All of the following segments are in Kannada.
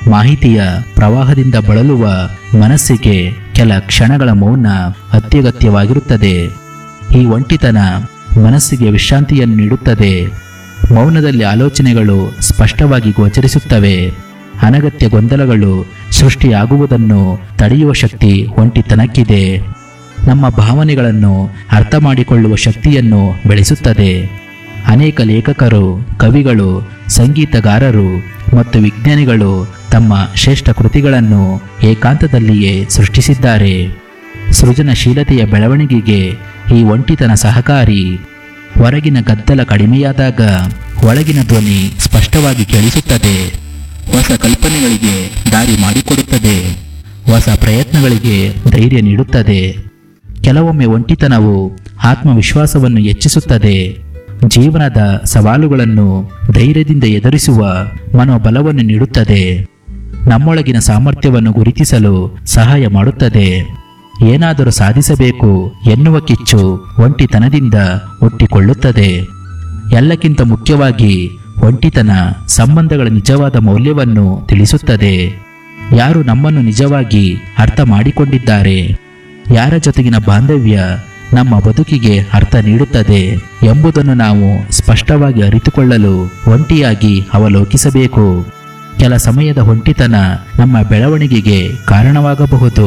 ಮಾಹಿತಿಯ ಪ್ರವಾಹದಿಂದ ಬಳಲುವ ಮನಸ್ಸಿಗೆ ಕೆಲ ಕ್ಷಣಗಳ ಮೌನ ಅತ್ಯಗತ್ಯವಾಗಿರುತ್ತದೆ ಈ ಒಂಟಿತನ ಮನಸ್ಸಿಗೆ ವಿಶ್ರಾಂತಿಯನ್ನು ನೀಡುತ್ತದೆ ಮೌನದಲ್ಲಿ ಆಲೋಚನೆಗಳು ಸ್ಪಷ್ಟವಾಗಿ ಗೋಚರಿಸುತ್ತವೆ ಅನಗತ್ಯ ಗೊಂದಲಗಳು ಸೃಷ್ಟಿಯಾಗುವುದನ್ನು ತಡೆಯುವ ಶಕ್ತಿ ಒಂಟಿತನಕ್ಕಿದೆ ನಮ್ಮ ಭಾವನೆಗಳನ್ನು ಅರ್ಥ ಮಾಡಿಕೊಳ್ಳುವ ಶಕ್ತಿಯನ್ನು ಬೆಳೆಸುತ್ತದೆ ಅನೇಕ ಲೇಖಕರು ಕವಿಗಳು ಸಂಗೀತಗಾರರು ಮತ್ತು ವಿಜ್ಞಾನಿಗಳು ತಮ್ಮ ಶ್ರೇಷ್ಠ ಕೃತಿಗಳನ್ನು ಏಕಾಂತದಲ್ಲಿಯೇ ಸೃಷ್ಟಿಸಿದ್ದಾರೆ ಸೃಜನಶೀಲತೆಯ ಬೆಳವಣಿಗೆಗೆ ಈ ಒಂಟಿತನ ಸಹಕಾರಿ ಹೊರಗಿನ ಗದ್ದಲ ಕಡಿಮೆಯಾದಾಗ ಒಳಗಿನ ಧ್ವನಿ ಸ್ಪಷ್ಟವಾಗಿ ಕೇಳಿಸುತ್ತದೆ ಹೊಸ ಕಲ್ಪನೆಗಳಿಗೆ ದಾರಿ ಮಾಡಿಕೊಡುತ್ತದೆ ಹೊಸ ಪ್ರಯತ್ನಗಳಿಗೆ ಧೈರ್ಯ ನೀಡುತ್ತದೆ ಕೆಲವೊಮ್ಮೆ ಒಂಟಿತನವು ಆತ್ಮವಿಶ್ವಾಸವನ್ನು ಹೆಚ್ಚಿಸುತ್ತದೆ ಜೀವನದ ಸವಾಲುಗಳನ್ನು ಧೈರ್ಯದಿಂದ ಎದುರಿಸುವ ಮನೋಬಲವನ್ನು ನೀಡುತ್ತದೆ ನಮ್ಮೊಳಗಿನ ಸಾಮರ್ಥ್ಯವನ್ನು ಗುರುತಿಸಲು ಸಹಾಯ ಮಾಡುತ್ತದೆ ಏನಾದರೂ ಸಾಧಿಸಬೇಕು ಎನ್ನುವ ಕಿಚ್ಚು ಒಂಟಿತನದಿಂದ ಹುಟ್ಟಿಕೊಳ್ಳುತ್ತದೆ ಎಲ್ಲಕ್ಕಿಂತ ಮುಖ್ಯವಾಗಿ ಒಂಟಿತನ ಸಂಬಂಧಗಳ ನಿಜವಾದ ಮೌಲ್ಯವನ್ನು ತಿಳಿಸುತ್ತದೆ ಯಾರು ನಮ್ಮನ್ನು ನಿಜವಾಗಿ ಅರ್ಥ ಮಾಡಿಕೊಂಡಿದ್ದಾರೆ ಯಾರ ಜೊತೆಗಿನ ಬಾಂಧವ್ಯ ನಮ್ಮ ಬದುಕಿಗೆ ಅರ್ಥ ನೀಡುತ್ತದೆ ಎಂಬುದನ್ನು ನಾವು ಸ್ಪಷ್ಟವಾಗಿ ಅರಿತುಕೊಳ್ಳಲು ಒಂಟಿಯಾಗಿ ಅವಲೋಕಿಸಬೇಕು ಕೆಲ ಸಮಯದ ಒಂಟಿತನ ನಮ್ಮ ಬೆಳವಣಿಗೆಗೆ ಕಾರಣವಾಗಬಹುದು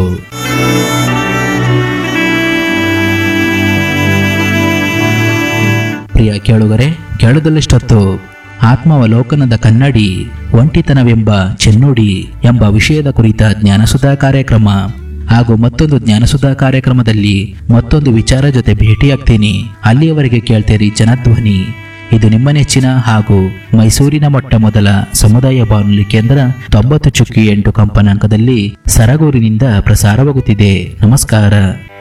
ಪ್ರಿಯ ಕೇಳುಗರೆ ಕೇಳದಲ್ಲಿಷ್ಟೊತ್ತು ಆತ್ಮಾವಲೋಕನದ ಕನ್ನಡಿ ಒಂಟಿತನವೆಂಬ ಚೆನ್ನುಡಿ ಎಂಬ ವಿಷಯದ ಕುರಿತ ಜ್ಞಾನಸುಧಾ ಕಾರ್ಯಕ್ರಮ ಹಾಗೂ ಮತ್ತೊಂದು ಜ್ಞಾನಸುಧಾ ಕಾರ್ಯಕ್ರಮದಲ್ಲಿ ಮತ್ತೊಂದು ವಿಚಾರ ಜೊತೆ ಭೇಟಿಯಾಗ್ತೀನಿ ಅಲ್ಲಿಯವರೆಗೆ ಕೇಳ್ತೀರಿ ಜನಧ್ವನಿ ಇದು ನಿಮ್ಮ ನೆಚ್ಚಿನ ಹಾಗೂ ಮೈಸೂರಿನ ಮೊಟ್ಟ ಮೊದಲ ಸಮುದಾಯ ಬಾನುಲಿ ಕೇಂದ್ರ ತೊಂಬತ್ತು ಚುಕ್ಕಿ ಎಂಟು ಕಂಪನಾಂಕದಲ್ಲಿ ಸರಗೂರಿನಿಂದ ಪ್ರಸಾರವಾಗುತ್ತಿದೆ ನಮಸ್ಕಾರ